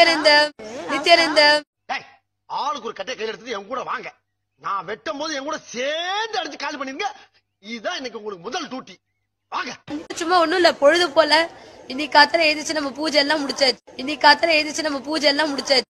நித்யானந்தம் நித்யானந்தம் டேய், ஆளுக்கு ஒரு கட்டை கையில எடுத்துட்டு என் கூட வாங்க நான் வெட்டும் போது என் கூட சேர்ந்து அடிச்சு காலி பண்ணிருங்க இதுதான் இன்னைக்கு உங்களுக்கு முதல் டூட்டி வாங்க சும்மா ஒண்ணும் இல்ல பொழுது போல இன்னைக்கு காத்துல எழுதிச்சு நம்ம பூஜை எல்லாம் முடிச்சாச்சு இன்னைக்கு காத்துல எழுதிச்சு நம்ம பூஜை எல்லாம் முடிச்சாச்சு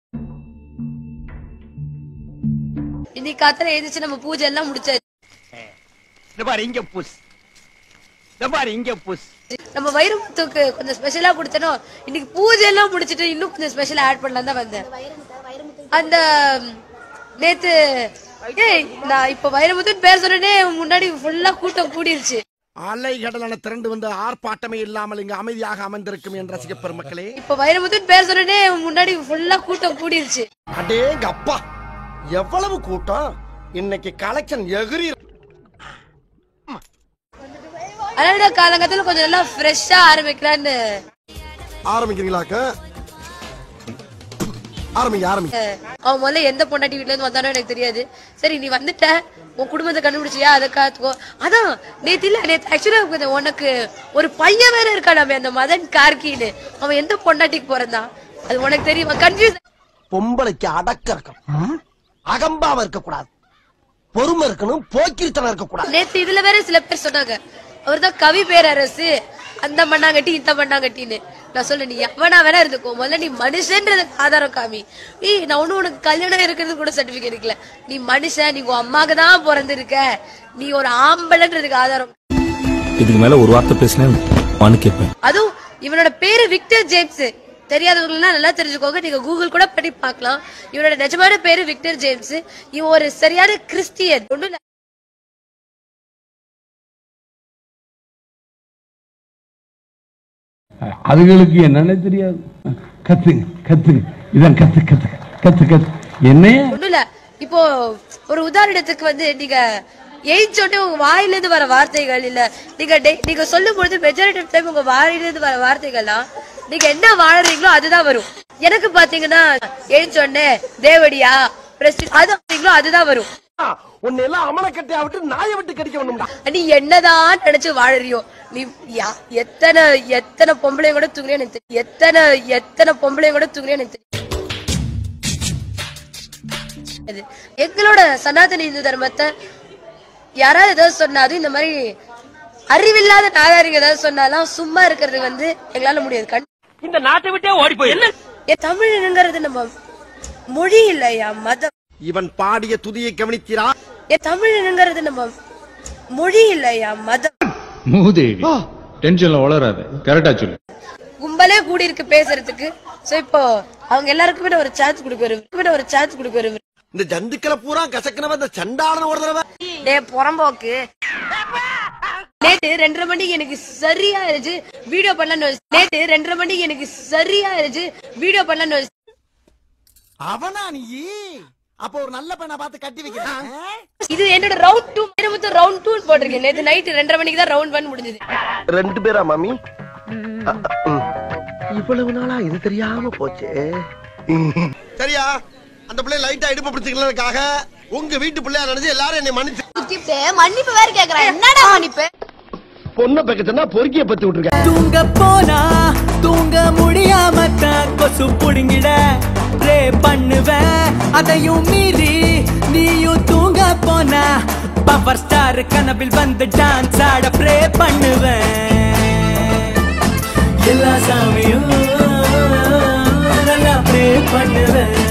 இன்னைக்கு காத்துல எழுதிச்சு நம்ம பூஜை எல்லாம் முடிச்சாச்சு இந்த பாரு இங்க புஷ் இந்த பாரு இங்க புஷ் நம்ம வைரமுத்துக்கு கொஞ்சம் ஸ்பெஷலா கொடுத்தனோ இன்னைக்கு பூஜை எல்லாம் முடிச்சிட்டு இன்னும் கொஞ்சம் ஸ்பெஷலா ஆட் பண்ணலாம் தான் வந்தேன் அந்த நேத்து ஏய் நான் இப்ப வைரமுத்துன்னு பேர் சொன்னனே முன்னாடி ஃபுல்லா கூட்டம் கூடிருச்சு அலை கடலான திரண்டு வந்து ஆர்ப்பாட்டமே இல்லாமல் இங்கு அமைதியாக அமர்ந்திருக்கும் என் ரசிக பெருமக்களே இப்ப வைரமுத்துன்னு பேர் சொன்னனே முன்னாடி ஃபுல்லா கூட்டம் கூடிருச்சு அடேங்க அப்பா எவ்வளவு கூட்டம் இன்னைக்கு கலெக்ஷன் எகிரி அதனால காலங்கத்துல கொஞ்சம் நல்லா ஃப்ரெஷ்ஷா ஆரம்பிக்கலான்னு ஆரம்பிக்கிறீங்களாக்க ஆரம்பிங்க ஆரம்பிங்க அவன் முதல்ல எந்த பொண்டாட்டி வீட்ல இருந்து வந்தானோ எனக்கு தெரியாது சரி நீ வந்துட்ட உன் குடும்பத்தை கண்டுபிடிச்சியா அதை காத்துக்கோ அதான் நேத்து இல்ல நேத்து ஆக்சுவலா உனக்கு ஒரு பையன் வேற இருக்கானாமே அந்த மதன் கார்கின்னு அவன் எந்த பொண்டாட்டிக்கு பிறந்தான் அது உனக்கு தெரியுமா கன்ஃபியூஸ் பொம்பளைக்கு அடக்க இருக்கணும் அகம்பாவ இருக்க கூடாது பொறுமை இருக்கணும் போக்கிரித்தனம் இருக்க கூடாது நேத்து இதுல வேற சில பேர் சொன்னாங்க அவர்தான் கவி பேரரசு அந்த மண்ணாங்கட்டி இந்த மண்ணாங்கட்டின்னு நான் சொல்ல நீ எவனா வேணா இருந்துக்கோ முதல்ல நீ மனுஷன்றதுக்கு ஆதாரம் காமி ஏய் நான் ஒண்ணு உனக்கு கல்யாணம் இருக்கிறது கூட சர்டிபிகேட் இருக்கல நீ மனுஷன் நீ உன் அம்மாக்கு தான் பிறந்திருக்க நீ ஒரு ஆம்பளைன்றதுக்கு ஆதாரம் இதுக்கு மேல ஒரு வார்த்தை பேசினேன் வான்னு கேட்பேன் அதுவும் இவனோட பேரு விக்டர் ஜேம்ஸ் தெரியாதவங்கன்னா நல்லா தெரிஞ்சுக்கோங்க நீங்க கூகுள் கூட பண்ணி பார்க்கலாம் இவனோட நிஜமான பேரு விக்டர் ஜேம்ஸ் இவன் ஒரு சரியான கிறிஸ்டியன் ஒண்ணும் இல்ல அதுகளுக்கு என்னன்னு தெரியாது கத்துங்க கத்துங்க இதான் கத்து கத்து கத்து கத்து என்னைய ஒண்ணும் இல்ல இப்போ ஒரு உதாரணத்துக்கு வந்து நீங்க எய்ட்ஸ் உடனே உங்க வாயில இருந்து வர வார்த்தைகள் இல்ல நீங்க டெய்- நீங்க சொல்லும் பொழுது மெஜாரிட்டி டைம் உங்க வாயில இருந்து வர வார்த்தைகள்லாம் நீங்க என்ன வாழறீங்களோ அதுதான் வரும் எனக்கு பாத்தீங்கன்னா எய்ட்ஸ் உடனே தேவடியா பிரஸ்டி அது வாங்குறீங்களோ அதுதான் வரும் உன்னை எல்லாம் அமலக்கட்டையா விட்டு நாயை விட்டு கடிக்க வேணும்டா நீ என்னதான் நினைச்சு வாழறியோ நீ யா- எத்தனை எத்தனை பொம்பளையும் கூட தூங்குறியோ எனக்கு தெரியும். எத்தனை எத்தனை பொம்பளையும் கூட தூங்குறியோ எனக்கு தெரியும். அது எங்களோட சனாதன இந்து தர்மத்தை யாராவது ஏதாவது சொன்னாலும் இந்த மாதிரி அறிவில்லாத நாதாரிங்க ஏதாவது சொன்னாலும் சும்மா இருக்கிறது வந்து எங்களால முடியாது கண் இந்த நாட்டை விட்டே ஓடி போயிரு என் தமிழ்ங்கிறது நம்ம மொழி இல்லையா மதம் இவன் பாடிய துதியை கவனித்தீரா என் தமிழ்ங்கிறது நம்ம மொழி இல்லையா மதம் மூதேவி டென்ஷன்ல வளராத கரெக்டா சொல்லு கும்பலே கூடி இருக்கு பேசுறதுக்கு சோ இப்போ அவங்க எல்லாருக்குமே நான் ஒரு சான்ஸ் கொடுக்க ஒரு சான்ஸ் கொடுக்க இந்த ஜந்துக்களை பூரா கசக்கினவ இந்த சண்டாளன ஒரு தடவை டே புறம்போக்கு நேத்து ரெண்டரை மணிக்கு எனக்கு சரியா இருந்துச்சு வீடியோ பண்ணலாம்னு யோசி- நேத்து ரெண்டரை மணிக்கு எனக்கு சரியா இருந்துச்சு வீடியோ பண்ணலாம்னு யோசி- அவனா நீ அப்ப ஒரு நல்ல பெண்ணை பார்த்து கட்டி வைக்கிறான் இது என்னோட ரவுண்ட் டூ மொத்தம் ரவுண்ட் டூ போட்டிருக்கேன் நேத்து நைட் ரெண்டரை மணிக்கு தான் ரவுண்ட் ஒன் முடிஞ்சது ரெண்டு பேரா மாமி இவ்வளவு நாளா இது தெரியாம போச்சு சரியா அந்த பிள்ளை லைட்டா இடுப்பு பிடிச்சிக்கிறதுக்காக உங்க வீட்டு பிள்ளையா நினைச்சு எல்லாரும் என்னை மன்னிச்சு மன்னிப்பு வேற கேக்குறேன் என்னடா மன்னிப்பு பொண்ணை பக்க சொன்னா பொறுக்கிய பத்தி விட்டுருக்க தூங்க போனா தூங்க முடியாம தான் கொசு புடுங்கிட ப்ரே பண்ணுவேன் அதையும் மீறி நீயும் தூங்க போனா பவர் ஸ்டார் கனவில் வந்து டான்ஸ் ஆட ப்ரே பண்ணுவேன் எல்லா சாமியும் நல்லா ப்ரே பண்ணுவேன்